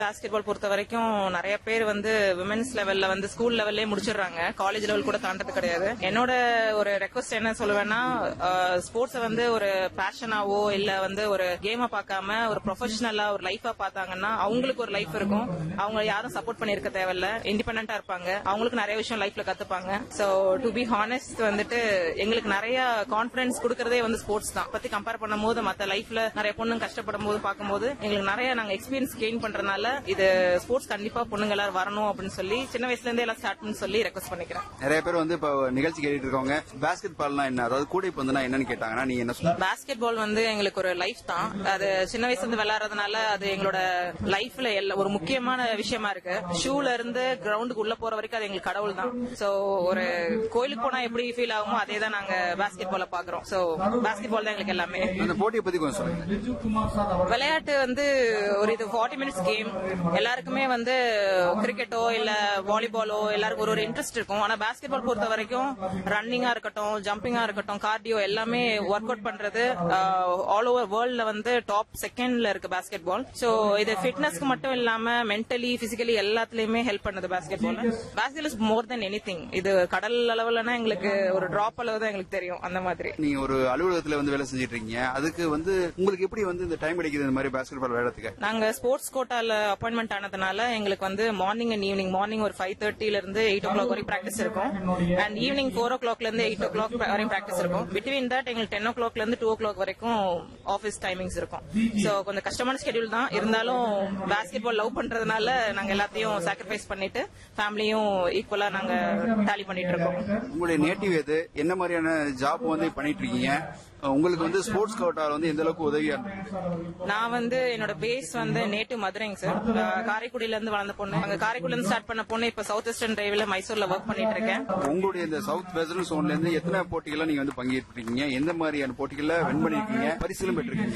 basket பால் பொறுத்த வரைக்கும் நிறைய பேர் வந்து விமென்ஸ் லெவல்ல வந்து ஸ்கூல் லெவல்லே முடிச்சிடுறாங்க காலேஜ் லெவல் கூட தாண்டது கிடையாது என்னோட ஒரு ரெக்வஸ்ட் என்ன சொல்லுவேன்னா ஸ்போர்ட்ஸ வந்து ஒரு பேஷனாவோ இல்ல வந்து ஒரு கேமா பார்க்காம ஒரு ப்ரொஃபஷனலா ஒரு லைஃபா பார்த்தாங்கன்னா அவங்களுக்கு ஒரு லைஃப் இருக்கும் அவங்க யாரும் சப்போர்ட் பண்ணிருக்க தேவையில்ல இண்டிபெண்டா இருப்பாங்க அவங்களுக்கு நிறைய விஷயம் லைஃப்ல கத்துப்பாங்க சோ டு பி ஹானஸ்ட் வந்துட்டு எங்களுக்கு நிறைய கான்பிடன்ஸ் கொடுக்கறதே வந்து ஸ்போர்ட்ஸ் தான் பத்தி கம்பேர் பண்ணும்போது மத்த லைஃப்ல நிறைய பொண்ணுங்க கஷ்டப்படும் போது பார்க்கும்போது எங்களுக்கு நிறைய நாங்க எக்ஸ்பீரியன்ஸ் கெயின் பண்றதுனால இது ஸ்போர்ட்ஸ் கண்டிப்பா பொண்ணுங்க எல்லாரும் வரணும் அப்படின்னு சொல்லி சின்ன வயசுல இருந்தே எல்லாம் ஸ்டார்ட் பண்ணி சொல்லி ரெக்வஸ்ட் பண்ணிக்கிறேன் நிறைய பேர் வந்து இப்ப நிகழ்ச்சி கேட்டுட்டு இருக்கவங்க பாஸ்கெட் பால்னா என்ன அதாவது கூடைப்பந்துனா என்னன்னு கேட்டாங்கன்னா நீங்க என்ன சொல்லுங்க பாஸ்கெட் பால் வந்து எங்களுக்கு ஒரு லைஃப் தான் அது சின்ன வயசுல இருந்து விளையாடுறதுனால அது எங்களோட லைஃப்ல எல்லா ஒரு முக்கியமான விஷயமா இருக்கு ஷூல இருந்து கிரவுண்டுக்கு உள்ள போற வரைக்கும் அது எங்களுக்கு கடவுள் தான் சோ ஒரு கோயிலுக்கு போனா எப்படி ஃபீல் ஆகுமோ அதே தான் நாங்க பாஸ்கெட் பால பாக்குறோம் சோ பாஸ்கெட் பால் தான் எங்களுக்கு எல்லாமே அந்த போட்டியை பத்தி கொஞ்சம் சொல்லுங்க விளையாட்டு வந்து ஒரு இது ஃபார்ட்டி மினிட்ஸ் கேம் எல்லாருக்குமே வந்து கிரிக்கெட்டோ இல்ல வாலிபாலோ எல்லாருக்கும் ஒரு ஒரு இன்ட்ரெஸ்ட் இருக்கும் ஆனா பாஸ்கெட் பால் பொறுத்த வரைக்கும் ரன்னிங்கா இருக்கட்டும் ஜம்பிங்கா இருக்கட்டும் கார்டியோ எல்லாமே ஒர்க் அவுட் பண்றது ஆல் ஓவர் வேர்ல்ட்ல வந்து டாப் செகண்ட்ல இருக்கு பாஸ்கெட் பால் சோ இது ஃபிட்னஸ்க்கு மட்டும் இல்லாம மென்டலி பிசிக்கலி எல்லாத்துலயுமே ஹெல்ப் பண்ணுது basketball basket is more than any இது கடல் அளவுலனா எங்களுக்கு ஒரு டிராப் அளவு தான் எங்களுக்கு தெரியும் அந்த மாதிரி நீங்க ஒரு அலுவலகத்துல வந்து வேலை செஞ்சுட்டு இருக்கீங்க அதுக்கு வந்து உங்களுக்கு எப்படி வந்து இந்த டைம் கிடைக்குது இந்த மாதிரி பாஸ்கெட் பால் விளையாடுறதுக்கு நாங்க ஸ்போர்ட்ஸ் கோட்டால அப்பாயின்மெண்ட் ஆனதுனால எங்களுக்கு வந்து மார்னிங் அண்ட் ஈவினிங் மார்னிங் ஒரு ஃபைவ் தேர்ட்டில இருந்து எயிட் ஓ கிளாக் வரைக்கும் பிராக்டிஸ் இருக்கும் அண்ட் ஈவினிங் ஃபோர் ஓ கிளாக்ல இருந்து எயிட் ஓ கிளாக் வரையும் பிராக்டிஸ் இருக்கும் பிட்வீன் தட் எங்களுக்கு டென் ஓ கிளாக்ல இருந்து டூ ஓ கிளாக் வரைக்கும் ஆஃபீஸ் டைமிங்ஸ் இருக்கும் சோ கொஞ்சம் கஷ்டமான ஸ்கெடியூல் தான் இருந்தாலும் பாஸ்கெட் பால் லவ் பண்றதுனால நாங்க எல்லாத்தையும் சாக்ரிஃபைஸ் பண்ணிட்டு ஃபேமிலியும் ஈக்குவலா நாங்க டாலி பண்ணிட்டு இருக்கோம் உங்களுடைய நேட்டிவ் எது என்ன மாதிரியான ஜாப் வந்து பண்ணிட்டு இருக்கீங்க உங்களுக்கு வந்து ஸ்போர்ட்ஸ் கோட்டால வந்து எந்த அளவுக்கு உதவியா இருக்கு நான் வந்து என்னோட பேஸ் வந்து நேட்டு மதுரைங்க சார் காரைக்குடியில இருந்து வளர்ந்த பொண்ணு அங்க காரைக்குடில இருந்து ஸ்டார்ட் பண்ண பொண்ணு இப்ப சவுத் வெஸ்டர்ன் டிரைவ்ல மைசூர்ல ஒர்க் பண்ணிட்டு இருக்கேன் உங்களுடைய இந்த சவுத் வெஸ்டர்ன் சோன்ல இருந்து எத்தனை போட்டிகளை நீங்க வந்து பங்கேற்றிருக்கீங்க எந்த மாதிரியான போட்டிகள்ல வின் பண்ணிருக்கீங்க பரிசிலும் பெற்றிருக்கீங்க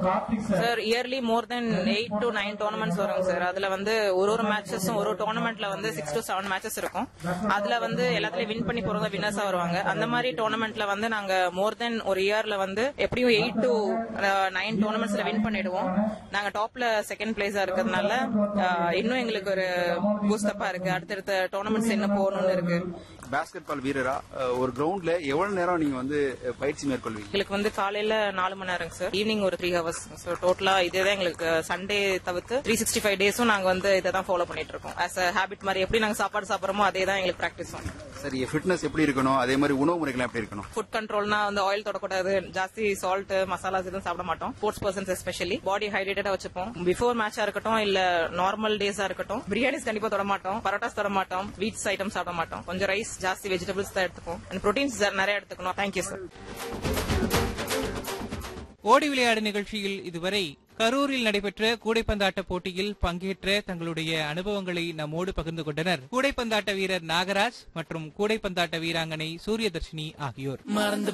sir yearly more than eight to nine tournaments வரும் சார் அதுல வந்து ஒரு ஒரு மேட்சஸும் ஒரு டோர்னமெண்ட்ல வந்து சிக்ஸ் டு செவன் மேட்சஸ் இருக்கும் அதுல வந்து எல்லாத்துலயும் வின் பண்ணி போறவங்க வின்னர்ஸா வருவாங்க அந்த மாதிரி டோர்னமெண்ட்ல வந்து நாங்க மோர் தென் ஒரு இயர்ல வந்து எப்படியும் எயிட் டு நைன் டோர்னமெண்ட்ஸ்ல வின் பண்ணிடுவோம் நாங்க டாப்ல செகண்ட் பிளேஸா இருக்கிறதுனால அஹ், இன்னும் எங்களுக்கு ஒரு பூஸ்டப்பா இருக்கு அடுத்தடுத்த டோர்னமெண்ட்ஸ் என்ன போகணும்னு இருக்கு பாஸ்கெட் பால் வீரரா அஹ், ஒரு கிரவுண்ட்ல எவ்வளவு நேரம் நீங்க வந்து அஹ், பயிற்சி மேற்கொள்வீங்க எங்களுக்கு வந்து காலையில நாலு மணி நேரம் சார் ஈவினிங் ஒரு த்ரீ ஹவர்ஸ் ஸோ டோட்டலா இதேதான் எங்களுக்கு சண்டே தவிர்த்து த்ரீ சிக்ஸ்டி ஃபைவ் டேஸும் நாங்க வந்து இதை தான் ஃபாலோ பண்ணிட்டு இருக்கோம் ஆஸ் அ ஹேபிட் மாதிரி எப்படி நாங்க சாப்பாடு சாப்பிடுறோமோ அதே தான் எங்களுக்கு ப்ராக்டிஸும் சரி ஃபிட்னஸ் எப்படி இருக்கணும் அதே மாதிரி உணவு முறைகள் எப்படி இருக்கணும் ஃபுட் கண்ட்ரோல்னா வந்து ஆயில் தொடக்கூடாது ஜாஸ்தி சால்ட் மசாலாஸ் எதுவும் சாப்பிட மாட்டோம் ஸ்போர்ட்ஸ் பர்சன்ஸ் எஸ்பெஷலி பாடி ஹைட்ரேட்டடா வச்சுப்போம் பிஃபோர் மேட்சா இருக்கட்டும் இல்ல நார்மல் டேஸா இருக்கட்டும் பிரியாணிஸ் கண்டிப்பா தொட மாட்டோம் பரோட்டாஸ் தொட மாட்டோம் வீட்ஸ் ஐட்டம் சாப்பிட மாட்டோம் கொஞ்சம் ரைஸ் ஜாஸ்தி வெஜிடபிள்ஸ் தான் எடுத்துப்போம் அண்ட் ப்ரோட்டீன்ஸ் நிறைய எடுத்துக்கணும் தேங்க்யூ சார் ஓடி விளையாடு நிகழ்ச்சியில் இதுவரை கரூரில் நடைபெற்ற கூடைப்பந்தாட்ட போட்டியில் பங்கேற்ற தங்களுடைய அனுபவங்களை நம்மோடு பகிர்ந்து கொண்டனர் கூடைப்பந்தாட்ட வீரர் நாகராஜ் மற்றும் கூடைப்பந்தாட்ட வீராங்கனை சூரியதர்ஷினி ஆகியோர் மறந்து